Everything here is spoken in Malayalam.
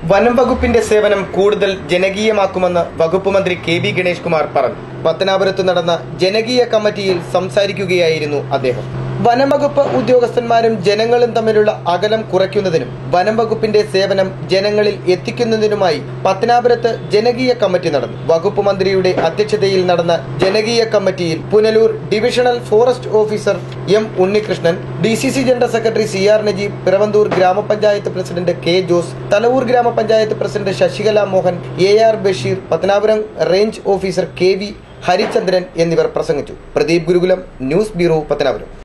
വനം വകുപ്പിന്റെ സേവനം കൂടുതൽ ജനകീയമാക്കുമെന്ന് വകുപ്പ് മന്ത്രി കെ ബി ഗണേഷ് കുമാർ പറഞ്ഞു പത്തനാപുരത്ത് നടന്ന ജനകീയ കമ്മിറ്റിയിൽ സംസാരിക്കുകയായിരുന്നു അദ്ദേഹം വനം വകുപ്പ് ഉദ്യോഗസ്ഥന്മാരും ജനങ്ങളും തമ്മിലുള്ള അകലം കുറയ്ക്കുന്നതിനും വനം വകുപ്പിന്റെ സേവനം ജനങ്ങളിൽ എത്തിക്കുന്നതിനുമായി പത്തനാപുരത്ത് ജനകീയ കമ്മിറ്റി നടന്നു വകുപ്പ് മന്ത്രിയുടെ അധ്യക്ഷതയിൽ നടന്ന ജനകീയ കമ്മിറ്റിയിൽ Punalur divisional forest officer M Unnikrishnan D C C general secretary C R Najeeb Piravanthoor ഗ്രാമപഞ്ചായത്ത് പ്രസിഡന്റ് കെ ജോസ് തലവൂർ ഗ്രാമപഞ്ചായത്ത് president Sasikala Mohan A R Basheer Pathanapuram range officer K V Harichandran എന്നിവർ പ്രസംഗിച്ചു പ്രദീപ് ഗുരുകുലം ന്യൂസ് ബ്യൂറോ പത്തനാപുരം